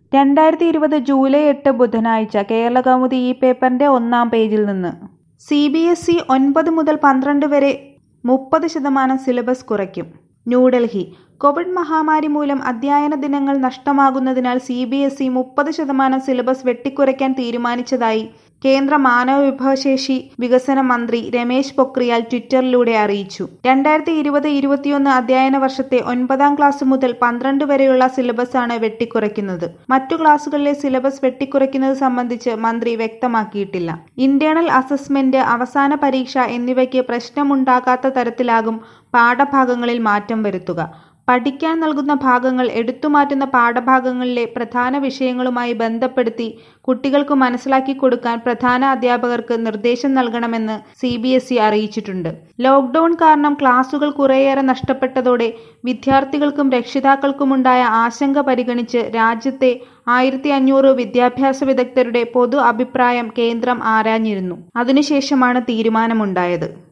രണ്ടായിരത്തി ഇരുപത് ജൂലൈ എട്ട് ബുധനാഴ്ച കേരളകൗമുദി ഈ പേപ്പറിന്റെ ഒന്നാം പേജിൽ നിന്ന് സി ബി എസ് ഇ ഒൻപത് മുതൽ പന്ത്രണ്ട് വരെ മുപ്പത് ശതമാനം സിലബസ് കുറയ്ക്കും ന്യൂഡൽഹി കോവിഡ് മഹാമാരി മൂലം അധ്യയന ദിനങ്ങൾ നഷ്ടമാകുന്നതിനാൽ സി ബി എസ് ഇ മുപ്പത് ശതമാനം സിലബസ് വെട്ടിക്കുറയ്ക്കാൻ തീരുമാനിച്ചതായി കേന്ദ്ര മാനവ വിഭവശേഷി വികസന മന്ത്രി രമേശ് പൊക്രിയാൽ ട്വിറ്ററിലൂടെ അറിയിച്ചു രണ്ടായിരത്തി ഇരുപത് ഇരുപത്തിയൊന്ന് അധ്യയന വർഷത്തെ ഒൻപതാം ക്ലാസ് മുതൽ പന്ത്രണ്ട് വരെയുള്ള സിലബസാണ് വെട്ടിക്കുറയ്ക്കുന്നത് മറ്റു ക്ലാസുകളിലെ സിലബസ് വെട്ടിക്കുറയ്ക്കുന്നത് സംബന്ധിച്ച് മന്ത്രി വ്യക്തമാക്കിയിട്ടില്ല ഇന്റേണൽ അസസ്മെന്റ് അവസാന പരീക്ഷ എന്നിവയ്ക്ക് പ്രശ്നമുണ്ടാകാത്ത തരത്തിലാകും പാഠഭാഗങ്ങളിൽ മാറ്റം വരുത്തുക പഠിക്കാൻ നൽകുന്ന ഭാഗങ്ങൾ എടുത്തുമാറ്റുന്ന പാഠഭാഗങ്ങളിലെ പ്രധാന വിഷയങ്ങളുമായി ബന്ധപ്പെടുത്തി കുട്ടികൾക്ക് മനസ്സിലാക്കി കൊടുക്കാൻ പ്രധാന അധ്യാപകർക്ക് നിർദ്ദേശം നൽകണമെന്ന് സി ബി എസ് ഇ അറിയിച്ചിട്ടുണ്ട് ലോക്ക്ഡൌൺ കാരണം ക്ലാസുകൾ കുറേയേറെ നഷ്ടപ്പെട്ടതോടെ വിദ്യാർത്ഥികൾക്കും രക്ഷിതാക്കൾക്കുമുണ്ടായ ആശങ്ക പരിഗണിച്ച് രാജ്യത്തെ ആയിരത്തി അഞ്ഞൂറ് വിദ്യാഭ്യാസ വിദഗ്ധരുടെ പൊതു അഭിപ്രായം കേന്ദ്രം ആരാഞ്ഞിരുന്നു അതിനുശേഷമാണ് തീരുമാനമുണ്ടായത്